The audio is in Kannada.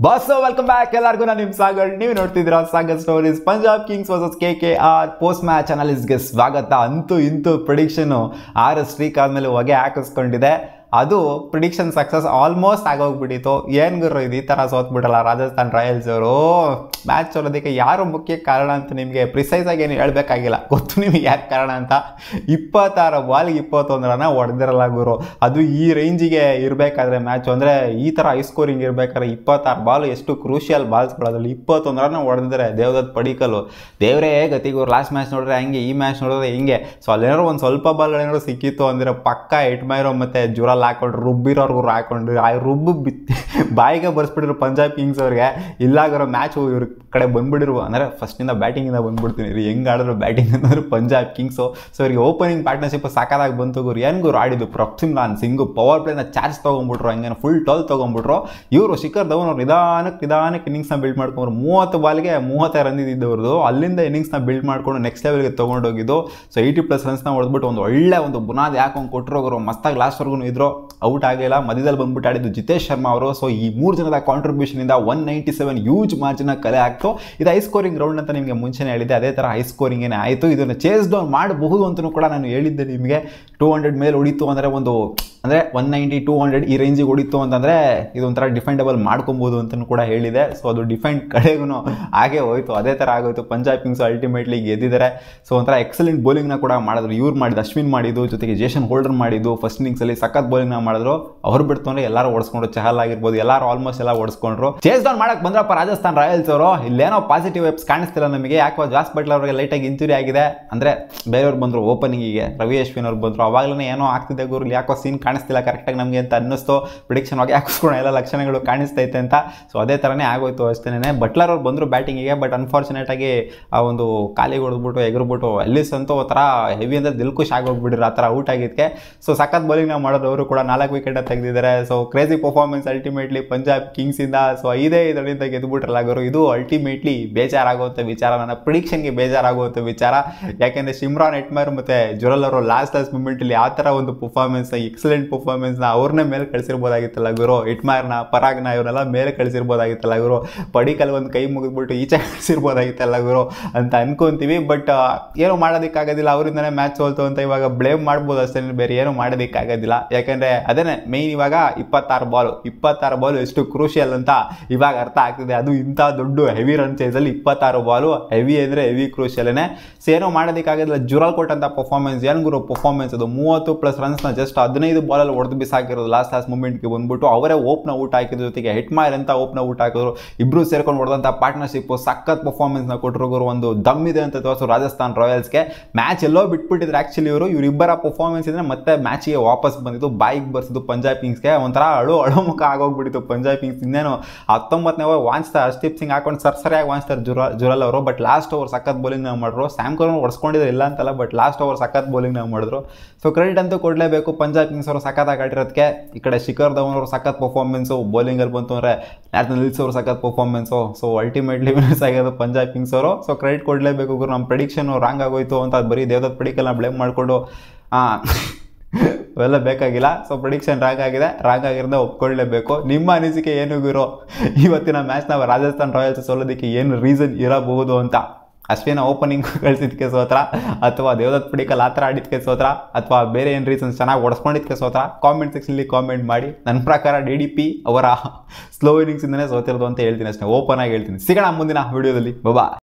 ಬಾಸ್ ವೆಲ್ಕಮ್ ಬ್ಯಾಕ್ ಎಲ್ಲರಿಗೂ ನಾನು ನಿಮ್ಮ ಸಾಗರ್ ನೀವು ನೋಡ್ತಿದ್ದೀರಾ Sagar stories Punjab Kings versus K K R post match ಅನಾಲಿಸ್ಗೆ ಸ್ವಾಗತ ಅಂತೂ ಇಂತೂ ಪ್ರಿಡಿಕ್ಷನು ಆರ್ ಸ್ಟ್ರೀಕ್ ಆದಮೇಲೆ ಹೊಗೆ ಹಾಕಿಸ್ಕೊಂಡಿದೆ ಅದು ಪ್ರಿಡಿಕ್ಷನ್ ಸಕ್ಸಸ್ ಆಲ್ಮೋಸ್ಟ್ ಆಗೋಗ್ಬಿಟ್ಟಿತ್ತು ಏನು ಗುರು ಇದು ಈ ಥರ ಸೋತ್ಬಿಡಲ್ಲ ರಾಜಸ್ಥಾನ್ ರಾಯಲ್ಸ್ ಅವರು ಮ್ಯಾಚ್ ಸೋಲೋದಕ್ಕೆ ಯಾರು ಮುಖ್ಯ ಕಾರಣ ಅಂತ ನಿಮಗೆ ಪ್ರಿಸೈಸ್ ಆಗಿ ಏನು ಹೇಳಬೇಕಾಗಿಲ್ಲ ಗೊತ್ತು ನಿಮಗೆ ಯಾಕೆ ಕಾರಣ ಅಂತ ಇಪ್ಪತ್ತಾರು ಬಾಲ್ಗೆ ಇಪ್ಪತ್ತೊಂದು ರನ ಹೊಡೆದಿರಲ್ಲ ಗುರು ಅದು ಈ ರೇಂಜಿಗೆ ಇರಬೇಕಾದ್ರೆ ಮ್ಯಾಚ್ ಅಂದರೆ ಈ ಥರ ಹೈ ಸ್ಕೋರಿಂಗ್ ಇರಬೇಕಾದ್ರೆ ಇಪ್ಪತ್ತಾರು ಬಾಲ್ ಎಷ್ಟು ಕ್ರೂಷಿಯಲ್ ಬಾಲ್ಸ್ಗಳು ಅದರಲ್ಲಿ ಇಪ್ಪತ್ತೊಂದು ರನ್ ಹೊಡೆದಿದ್ದಾರೆ ದೇವದತ್ ಪಡಿಕಲು ದೇವರೇ ಗತಿಗೂ ಲಾಸ್ಟ್ ಮ್ಯಾಚ್ ನೋಡಿದ್ರೆ ಹಂಗೆ ಈ ಮ್ಯಾಚ್ ನೋಡಿದ್ರೆ ಹಿಂಗೆ ಸೊ ಅಲ್ಲೇನಾದ್ರು ಒಂದು ಸ್ವಲ್ಪ ಬಾಲ್ಗಳೇನಾದ್ರು ಸಿಕ್ಕಿತ್ತು ಅಂದರೆ ಪಕ್ಕ ಇಟ್ಮೈರೋ ಮತ್ತು ಜುರಲ್ಲಿ ಹಾಕೊಂಡು ರುಬ್ಬಿರೋರ್ಗು ಹಾಕೊಂಡು ಆ ರುಬ್ಬು ಬಿತ್ತಿ ಬಾಯಿಗೆ ಬರ್ಸ್ಬಿಟ್ಟಿರು ಪಂಜಾಬ್ ಕಿಂಗ್ಸ್ ಅವ್ರಿಗೆ ಇಲ್ಲಾಗಿರೋ ಮ್ಯಾಚ್ ಇವ್ರ ಕಡೆ ಬಂದ್ಬಿಟ್ಟಿರುವ ಅಂದರೆ ಫಸ್ಟಿಂದ ಬ್ಯಾಟಿಂಗಿಂದ ಬಂದ್ಬಿಡ್ತೀನಿ ರೀ ಹೆಂಗೆ ಆಡಿದ್ರು ಬ್ಯಾಟಿಂಗ್ ಅಂದ್ರೆ ಪಂಜಾಬ್ ಕಿಂಗ್ಸು ಸೊ ಇವ್ರಿಗೆ ಓಪನಿಂಗ್ ಪಾರ್ಟ್ನರ್ಶಿಪ್ ಸಾಕಾದಾಗ ಬಂತು ಗುರು ಏನು ಗುರು ಆಡಿದ್ದು ಪ್ರಪ್ಸಿಮ್ಲಾನ್ ಸಿಂಗು ಪವರ್ ಪ್ಲೇನ ಚಾರ್ಜ್ ತೊಗೊಂಡ್ಬಿಟ್ರು ಹಂಗೆ ಫುಲ್ ಟೋಲ್ ತೊಗೊಂಡ್ಬಿಟ್ರು ಇವರು ಶಿಖರ್ ಧವನ್ ಅವ್ರು ನಿಧಾನಕ್ಕೆ ನಿಧಾನಕ್ಕೆ ಇನ್ನಿಂಗ್ಸ್ನ ಬಿಲ್ಡ್ ಮಾಡ್ಕೊಂಡ್ರು ಮೂವತ್ತು ಬಾಲ್ಗೆ ಮೂವತ್ತೈದು ರನ್ ಇದ್ದಿದ್ದವ್ರದ್ದು ಅಲ್ಲಿಂದ ಇನ್ನಿಂಗ್ಸ್ನ ಬಿಲ್ಡ್ ಮಾಡ್ಕೊಂಡು ನೆಕ್ಸ್ಟ್ ಲೆವೆಲ್ಗೆ ತೊಗೊಂಡೋಗಿದ್ದು ಸೊ ಏಯ್ಟಿ ಪ್ಲಸ್ ರನ್ಸ್ನ ಹೊಡೆದ್ಬಿಟ್ಟು ಒಂದು ಒಳ್ಳೆ ಒಂದು ಬುನಾದಿ ಹಾಕೊಂಡು ಕೊಟ್ಟರು ಅವರು ಮಸ್ತಾಗಿ ಲಾಸ್ಟ್ವರೆಗೂ ಇದ್ರು ಔಟ್ ಆಗಲಿಲ್ಲ ಮಧ್ಯದಲ್ಲಿ ಬಂದ್ಬಿಟ್ಟು ಆಡಿದ್ದು ಜಿತೇಶ್ ಶರ್ಮಾ ಅವರು ಸೊ ಈ ಮೂರು ಜನದ ಕಾಂಟ್ರಿಬ್ಯೂಷನಿಂದ ಒನ್ ನೈಂಟಿ ಸೆವೆನ್ ಯೂಜ್ ಮಾರ್ಜಿನ ಕಲೆ ಆಗ್ತು ಇದು ಹೈ ಸ್ಕೋರಿಂಗ್ ರೌಂಡ್ ಅಂತ ನಿಮಗೆ ಮುಂಚೆನೇ ಹೇಳಿದ್ದೆ ಅದೇ ಥರ ಹೈ ಸ್ಕೋರಿಂಗ್ ಏನೇ ಆಯಿತು ಇದನ್ನು ಚೇಸ್ ಡೌನ್ ಮಾಡಬಹುದು ಅಂತಲೂ ಕೂಡ ನಾನು ಹೇಳಿದ್ದೆ ನಿಮಗೆ ಟೂ ಹಂಡ್ರೆಡ್ ಮೇಲೆ ಹೊಡಿತು ಅಂದರೆ ಒಂದು ಅಂದರೆ ಒನ್ ನೈಂಟಿ ಟೂ ಹಂಡ್ರೆಡ್ ಈ ರೇಂಜಿಗೆ ಹೊಡಿತು ಅಂತಂದರೆ ಇದೊಂಥರ ಡಿಫೆಂಡಬಲ್ ಮಾಡ್ಕೊಬೋದು ಅಂತಲೂ ಕೂಡ ಹೇಳಿದೆ ಸೊ ಅದು ಡಿಫೆಂಡ್ ಕಡೆಗೂ ಹಾಗೆ ಹೋಯ್ತು ಅದೇ ಥರ ಆಗೋಯ್ತು ಪಂಜಾಬ್ ಕಿಂಗ್ಸ್ ಅಲ್ಟಿಮೇಟ್ಲಿ ಗೆದ್ದಿದ್ದಾರೆ ಸೊ ಒಂಥರ ಎಕ್ಸಲೆಂಟ್ ಬೌಲಿಂಗ್ನ ಕೂಡ ಮಾಡಿದ್ರು ಇವ್ರು ಮಾಡಿದ್ದು ಅಶ್ವಿನ್ ಮಾಡಿದ್ದು ಜೊತೆಗೆ ಜೇಷನ್ ಹೋಲ್ಡರ್ ಮಾಡಿದ್ದು ಫಸ್ಟ್ ಇನ್ನಿಂಗ್ಸಲ್ಲಿ ಸಖತ್ ಬೌಲಿಂಗ್ನ ಮಾಡಿದ್ರು ಅವ್ರು ಬಿಡ್ತು ಅಂದರೆ ಎಲ್ಲರೂ ಓಡಿಸ್ಕೊಂಡ್ರು ಚಹಲ್ ಆಗಿರ್ಬೋದು ಎಲ್ಲರೂ ಆಲ್ಮೋಸ್ಟ್ ಎಲ್ಲ ಓಡಿಸ್ಕೊಂಡ್ರು ಚೇಸ್ ಡೌನ್ ಮಾಡಕ್ಕೆ ಬಂದ್ರಪ್ಪ ರಾಜಸ್ಥಾನ್ ರಾಯಲ್ಸ್ ಅವರು ಇಲ್ಲೇನೋ ಪಾಸಿಟಿವ್ ವೆಬ್ಸ್ ಕಾಣಿಸ್ತಿಲ್ಲ ನಮಗೆ ಯಾಕೋ ಜಾಸ್ ಬಟ್ಲರ್ ಅವರಿಗೆ ಲೈಟಾಗಿ ಇಂಜುರಿ ಆಗಿದೆ ಅಂದರೆ ಬೇರೆಯವ್ರು ಬಂದರು ಓಪನಿಂಗಿಗೆ ರವಿ ಅಶ್ವಿನ್ ಅವ್ರು ಬಂದರು ಅವಾಗಲೇ ಏನೋ ಆಗ್ತಿದೆ ಗುರು ಇಲ್ಲಿ ಯಾಕೋ ಸೀನ್ ಕಾಣಿಸ್ತಿಲ್ಲ ಕರೆಕ್ಟಾಗಿ ನಮಗೆ ಅಂತ ಅನ್ನಿಸ್ತು ಪ್ರಿಡಿಕ್ಷನ್ ಆಗಿ ಹಾಕಿಸ್ಕೊಂಡು ಎಲ್ಲ ಲಕ್ಷಣಗಳು ಕಾಣಿಸ್ತೈತೆ ಅಂತ ಸೊ ಅದೇ ಥರನೇ ಆಗೋಯ್ತು ಅಷ್ಟೇನೆ ಬಟ್ಲರ್ ಅವ್ರು ಬಂದರು ಬ್ಯಾಟಿಂಗಿಗೆ ಬಟ್ ಅನ್ಫಾರ್ಚುನೇಟ್ ಆಗಿ ಆ ಒಂದು ಕಾಲಿಗೆ ಹೊಡೆದ್ಬಿಟ್ಟು ಎಗರ್ಬಿಟ್ಟು ಎಲ್ಲಿಸ್ ಅಂತೂ ಒಂಥರ ಹೆವಿ ಅಂದರೆ ದಿಲ್ಕುಶ್ ಆಗೋಗ್ಬಿಟ್ಟಿರು ಆ ಥರ ಔಟ್ ಆಗಿದ್ದಕ್ಕೆ ಸೊ ಸಖತ್ ಬೌಲಿಂಗ್ನ ಮಾಡೋದು ಅವರು ಕೂಡ ನಾಲ್ಕು ವಿಕೆಟ್ ತೆಗೆದಿದ್ದಾರೆ so crazy performance ultimately Punjab ಕಿಂಗ್ಸಿಂದ ಸೊ ಐದೇ ಇದರಿಂದ ಗೆದ್ದುಬಿಟ್ರಲ್ಲ ಅವರು ಇದು ಅಲ್ಟಿಮೇಟ್ಲಿ ಬೇಜಾರಾಗುವಂಥ ವಿಚಾರ ನನ್ನ ಪ್ರಿಡಿಕ್ಷನ್ಗೆ ಬೇಜಾರಾಗುವಂಥ ವಿಚಾರ ಯಾಕೆಂದರೆ ಶಿಮ್ರಾನ್ ಎಟ್ಮರ್ ಮತ್ತು ಜುರಲ್ ಅವರು ಲಾಸ್ಟ್ ಲಾಸ್ಟ್ ಮೂಮೆಂಟಲ್ಲಿ ಆ ಥರ ಒಂದು ಪರ್ಫಾರ್ಮೆನ್ಸ್ನ ಎಕ್ಸಲೆಂಟ್ ಪರ್ಫಾರ್ಮೆನ್ಸ್ನ ಅವ್ರನ್ನೇ ಮೇಲೆ ಕಳಿಸಿರ್ಬೋದಾಗಿತ್ತಲ್ಲ ಗುರು ಇಟ್ಮಾರ್ನ ಪರಾಗ್ನ ಇವರೆಲ್ಲ ಮೇಲೆ ಕಳಿಸಿರ್ಬೋದಾಗಿತ್ತಲ್ಲ ಗುರು ಪಡಿಕಲ್ ಒಂದು ಕೈ ಮುಗಿದ್ಬಿಟ್ಟು ಈಚೆ ಕಳಿಸಿರ್ಬೋದಾಗಿತ್ತಲ್ಲ ಗುರು ಅಂತ ಅನ್ಕೊಂತೀವಿ ಬಟ್ ಏನೂ ಮಾಡೋದಕ್ಕಾಗೋದಿಲ್ಲ ಅವರಿಂದನೇ ಮ್ಯಾಚ್ ಸೋಲ್ತು ಅಂತ ಇವಾಗ ಬ್ಲೇಮ್ ಮಾಡ್ಬೋದು ಅಷ್ಟೇ ಬೇರೆ ಏನೂ ಮಾಡೋದಕ್ಕಾಗೋದಿಲ್ಲ ಯಾಕೆಂದರೆ ಅದೇನೆ ಮೇಯ್ನ್ ಇವಾಗ ಇಪ್ಪತ್ತಾರು ಬಾಲು ಇಪ್ಪತ್ತಾರು ಬಾಲು ಎಷ್ಟು ಕ್ರೂಷಿಯಲ್ ಅಂತ ಇವಾಗ ಅರ್ಥ ಆಗ್ತಿದೆ ಅದು ಇಂಥ ದೊಡ್ಡ ಹೆವಿ ರನ್ ಚೇಸಲ್ಲಿ ಇಪ್ಪತ್ತಾರು ಬಾಲು ಹೆವಿ ಅಂದರೆ ಹೆವಿ ಕ್ರೂಷಿಯಲ್ನೇ ಸೊ ಏನೋ ಮಾಡೋದಕ್ಕಾಗೋದಿಲ್ಲ ಜುರಲ್ ಕೊಟ್ಟಂಥ ಪರ್ಫಾರ್ಮೆನ್ಸ್ ಏನು ಗುರು ಪರ್ಫಾರ್ಮೆನ್ಸ್ ಅದು ಮೂವತ್ತು ಪ್ಲಸ್ ರನ್ಸ್ನ ಜಸ್ಟ್ ಹದಿನೈದು ಬಾಲಲ್ಲಿ ಹೊಡೆದು ಬಿಸಾಕಿರೋದು ಲಾಸ್ಟ್ ಲಾಸ್ಟ್ ಮೂಮೆಂಟ್ಗೆ ಬಂದ್ಬಿಟ್ಟು ಅವರೇ ಓಪ್ನ ಊಟ ಹಾಕಿದ್ರು ಜೊತೆಗೆ ಹೆಟ್ ಮಾರ್ ಅಂತ ಓಪ್ನ ಊಟ ಹಾಕಿದ್ರು ಇಬ್ಬರು ಸೇರ್ಕೊಂಡು ಹೊಡೆದಂಥ ಪಾರ್ಟ್ನರ್ಶಿಪ್ ಸಖತ್ ಪರ್ಫಾರ್ಮೆನ್ಸ್ನ ಕೊಟ್ಟರು ಗುರು ಒಂದು ದಮ್ ಇದೆ ಅಂತ ತೋರಿಸು ರಾಜಸ್ಥಾನ್ ರಾಯಲ್ಸ್ಗೆ ಮ್ಯಾಚ್ ಎಲ್ಲೋ ಬಿಟ್ಬಿಟ್ಟಿದ್ರು ಆ್ಯಕ್ಚುಲಿ ಇವರು ಇವರಿಬ್ಬರ ಪರ್ಫಾರ್ಮೆನ್ಸ್ ಇದ್ರೆ ಮತ್ತೆ ಮ್ಯಾಚಿಗೆ ವಾಪಸ್ ಬಂದಿದ್ದು ಬಾಯಿಗೆ ಬರ್ಸಿದ್ದು ಪಂಜಾಬ್ ಕಿಂಗ್ಸ್ಗೆ ಒಂಥರ ಅಳು ಅಳು ಮುಖ ಆಗೋಗ್ಬಿಟ್ಟಿತ್ತು ಪಂಜಾಬ್ ಕಿಂಗ್ಸ್ ಇನ್ನೇನು ಹತ್ತೊಂಬತ್ತನೇ ಓವರ್ ವಾಂಚ್ತಾರೆ ಹರ್ಷದೀಪ್ ಸಿಂಗ್ ಹಾಕೊಂಡು ಸರ್ಸರಿಯಾಗಿ ವಾಂಚ್ತಾರೆ ಜುರ ಜುರಲ್ ಅವರು ಬಟ್ ಲಾಸ್ಟ್ ಓವರ್ ಸಖತ್ ಬೌಲಿಂಗ್ ನಾವು ಮಾಡಿದ್ರು ಸ್ಯಾಮ್ ಕರ್ನ್ ಹೊಡ್ಸ್ಕೊಂಡಿದ್ರು ಇಲ್ಲ ಅಂತಲ್ಲ ಬಟ್ ಲಾಸ್ಟ್ ಓವರ್ ಸಖತ್ ಬೌಲಿಂಗ್ ನಾವು ಮಾಡಿದ್ರು ಸೊ ಕ್ರೆಡಿಟ್ ಅಂತೂ ಕೊಡಲೇಬೇಕು ಪಂಜಾಬ್ ಕಿಂಗ್ಸ್ ಅವರು ಸಖತ್ತಾಗಿ ಆಡಿರೋದಕ್ಕೆ ಈ ಕಡೆ ಶಿಖರ್ ಧವನ್ ಅವರು ಸಖತ್ ಪರ್ಫಾರ್ಮೆನ್ಸು ಬೌಲಿಂಗಲ್ಲಿ ಬಂತು ಅಂದರೆ ನ್ಯಾಷನಲ್ ಹಿಲ್ಸ್ ಅವರು ಸಖತ್ ಪರ್ಫಾರ್ಮೆನ್ಸು ಸೊ ಅಲ್ಟಿಮೇಟ್ಲಿ ವಿನರ್ಸ್ ಆಗೋದು ಪಂಜಾಬ್ ಕಿಂಗ್ಸ್ ಅವರು ಸೊ ಕ್ರೆಡಿಟ್ ಕೊಡಲೇಬೇಕು ಗುರು ನಮ್ಮ ಪ್ರಿಡಿಕ್ಷನ್ ರಾಂಗ್ ಆಗೋಯ್ತು ಅಂತ ಬರೀ ದೇವದತ್ ಪಡಿಕಲ್ನ ಬ್ಲೇಮ್ ಮಾಡಿಕೊಂಡು ಅವೆಲ್ಲ ಬೇಕಾಗಿಲ್ಲ ಸೊ ಪ್ರಿಡಿಕ್ಷನ್ ರಾಂಗ್ ಆಗಿದೆ ರಾಂಗ್ ಆಗಿರೋದ ಒಪ್ಕೊಳ್ಳೇಬೇಕು ನಿಮ್ಮ ಅನಿಸಿಕೆ ಏನು ಗುರು ಇವತ್ತಿನ ಮ್ಯಾಚ್ನ ರಾಜಸ್ಥಾನ್ ರಾಯಲ್ಸ್ ಸೋಲೋದಕ್ಕೆ ಏನು ರೀಸನ್ ಇರಬಹುದು ಅಂತ ಅಶ್ವಿನ ಓಪನಿಂಗ್ ಕಳಿಸಿದ್ಕೆ ಸೋತ್ರ ಅಥವಾ ದೇವದತ್ ಪಡಿಕಲ್ ಆ ಥರ ಆಡಿದ್ಕೆ ಸೋತ್ರ ಅಥವಾ ಬೇರೆ ಏನು ರೀಸನ್ಸ್ ಚೆನ್ನಾಗಿ ಹೊಡ್ಸ್ಕೊಂಡಿದ್ಕೆ ಸೋತ್ರ ಕಾಮೆಂಟ್ ಸೆಕ್ಷನಲ್ಲಿ ಕಾಮೆಂಟ್ ಮಾಡಿ ನನ್ನ ಪ್ರಕಾರ ಡಿ ಡಿ ಪಿ ಅವರ ಸ್ಲೋ ಇನ್ನಿಂಗ್ಸಿಂದನೇ ಸೋತಿರೋದು ಅಂತ ಹೇಳ್ತೀನಿ ಅಷ್ಟೇ ಓಪನ್ ಆಗಿ ಹೇಳ್ತೀನಿ ಸಿಗೋಣ ಮುಂದಿನ ವಿಡಿಯೋದಲ್ಲಿ ಬಬಾ